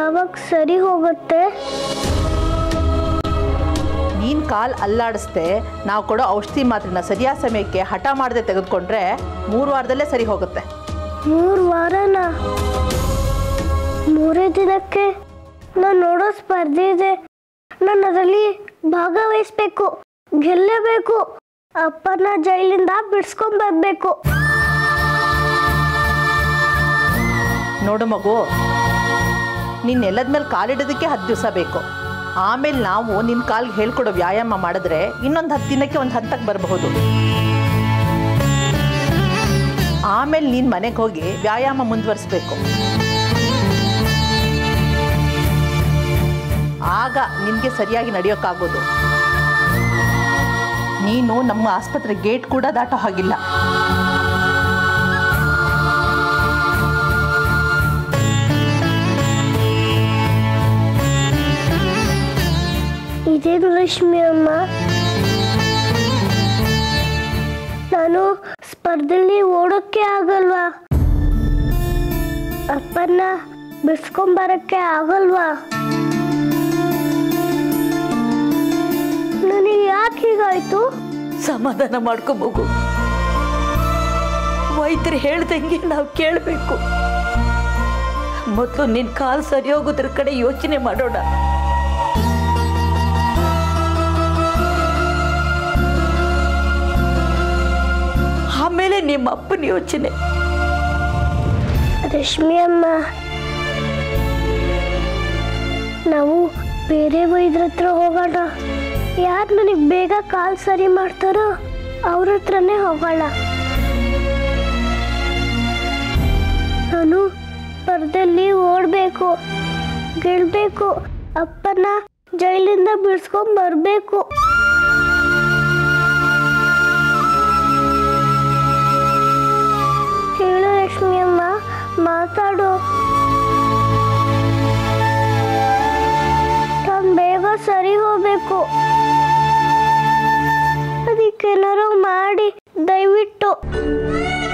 ಯಾವಾಗ ಸರಿ ಹೋಗುತ್ತೆ ನೀನು ಕಾಲ್ ಅಲ್ಲಾಡಿಸ್ದೆ ನಾವು ಕೊಡೋ ಔಷಧಿ ಮಾತ್ರೆನ ಸರಿಯಾದ ಸಮಯಕ್ಕೆ ಹಠ ಮಾಡದೆ ತೆಗೆದುಕೊಂಡ್ರೆ ಮೂರು ವಾರದಲ್ಲೇ ಸರಿ ಹೋಗುತ್ತೆ ಮೂರು ವಾರನ ಮೂರೇ ದಿನಕ್ಕೆ ನಾನು ನೋಡೋ ಸ್ಪರ್ಧೆ ಇದೆ ನಾನು ಅದರಲ್ಲಿ ಭಾಗವಹಿಸ್ಬೇಕು ಗೆಲ್ಲಬೇಕು ಅಪ್ಪನ ಜೈಲಿಂದ ಬಿಡ್ಸ್ಕೊಂಡ್ ಬರ್ಬೇಕು ನೋಡು ಮಗು ನೀನು ನೆಲದ ಮೇಲೆ ಕಾಲಿಡೋದಕ್ಕೆ ಹತ್ತು ದಿವಸ ಬೇಕು ಆಮೇಲೆ ನಾವು ನಿನ್ನ ಕಾಲ್ಗೆ ಹೇಳ್ಕೊಡೋ ವ್ಯಾಯಾಮ ಮಾಡಿದ್ರೆ ಇನ್ನೊಂದು ಹತ್ತು ದಿನಕ್ಕೆ ಒಂದು ಹಂತಕ್ಕೆ ಬರಬಹುದು ಆಮೇಲೆ ನೀನು ಮನೆಗೆ ಹೋಗಿ ವ್ಯಾಯಾಮ ಮುಂದುವರಿಸ್ಬೇಕು ಆಗ ನಿನಗೆ ಸರಿಯಾಗಿ ನಡೆಯೋಕ್ಕಾಗೋದು ನೀನು ನಮ್ಮ ಆಸ್ಪತ್ರೆ ಗೇಟ್ ಕೂಡ ದಾಟೋ ಹಾಗಿಲ್ಲ ಇದೇನು ರಶ್ಮಿ ಅಮ್ಮ ನಾನು ಸ್ಪರ್ಧೆಯಲ್ಲಿ ಓಡೋಕ್ಕೆ ಆಗಲ್ವಾ ಅಪ್ಪನ್ನ ಬಿಡ್ಸ್ಕೊಂಬರಕ್ಕೆ ಆಗಲ್ವಾ ನನಗೆ ಯಾಕೆ ಹೀಗಾಯ್ತು ಸಮಾಧಾನ ಮಾಡ್ಕೊ ಮಗು ವೈದ್ಯರು ಹೇಳ್ದಂಗೆ ನಾವು ಕೇಳಬೇಕು ಮೊದಲು ನಿನ್ನ ಕಾಲು ಸರಿ ಹೋಗೋದ್ರ ಕಡೆ ಯೋಚನೆ ಮಾಡೋಣ ಆಮೇಲೆ ನಿಮ್ಮ ಅಪ್ಪನ ಯೋಚನೆ ರಶ್ಮಿ ಅಮ್ಮ ನಾವು ಬೇರೆ ವೈದ್ಯರ ಹತ್ರ ಹೋಗೋಣ ಯಾರು ನನಗೆ ಬೇಗ ಕಾಲ್ ಸರಿ ಮಾಡ್ತಾರೋ ಅವ್ರ ಹತ್ರನೇ ಹೋಗೋಣ ನಾನು ಸ್ಪರ್ಧೆಯಲ್ಲಿ ಓಡಬೇಕು ಗೆಲ್ಬೇಕು ಅಪ್ಪನ ಜೈಲಿಂದ ಬಿಡ್ಸ್ಕೊಂಡ್ ಬರಬೇಕು ಹೇಳು ಲಕ್ಷ್ಮಿ ಅಮ್ಮ ಮಾತಾಡು ನಾನು ಬೇಗ ಸರಿ ಹೋಗ್ಬೇಕು ಅದಕ್ಕೇನಾರು ಮಾಡಿ ದಯವಿಟ್ಟು